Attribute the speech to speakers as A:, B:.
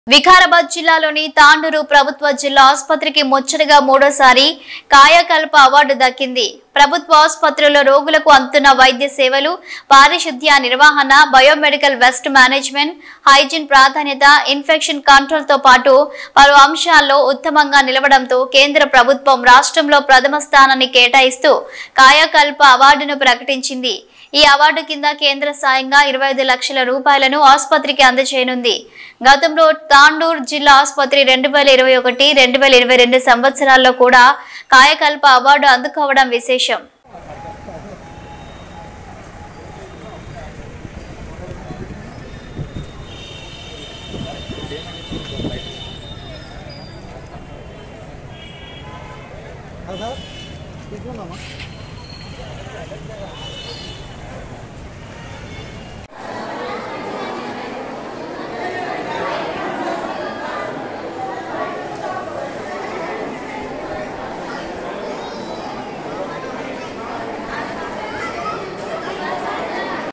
A: వికారాబాద్ జిల్లాలోని తాండూరు ప్రభుత్వ జిల్లా ఆసుపత్రికి ముచ్చటగా మూడోసారి కాయకల్ప అవార్డు దక్కింది ప్రభుత్వ ఆసుపత్రిలో రోగులకు అందుతున్న వైద్య సేవలు పారిశుద్ధ్య నిర్వహణ బయోమెడికల్ వెస్ట్ మేనేజ్మెంట్ హైజీన్ ప్రాధాన్యత ఇన్ఫెక్షన్ కంట్రోల్ తో పాటు పలు అంశాల్లో ఉత్తమంగా నిలవడంతో కేంద్ర ప్రభుత్వం రాష్ట్రంలో ప్రథమ స్థానాన్ని కేటాయిస్తూ కాయకల్ప అవార్డును ప్రకటించింది ఈ అవార్డు కింద కేంద్ర సాయంగా ఇరవై ఐదు లక్షల రూపాయలను ఆసుపత్రికి అందజేయనుంది గతంలో తాండూర్ జిల్లా ఆసుపత్రి రెండు వేల ఇరవై ఒకటి రెండు వేల ఇరవై రెండు సంవత్సరాల్లో కూడా కాయకల్ప అవార్డు అందుకోవడం విశేషం
B: కదా తీసుకున్నామా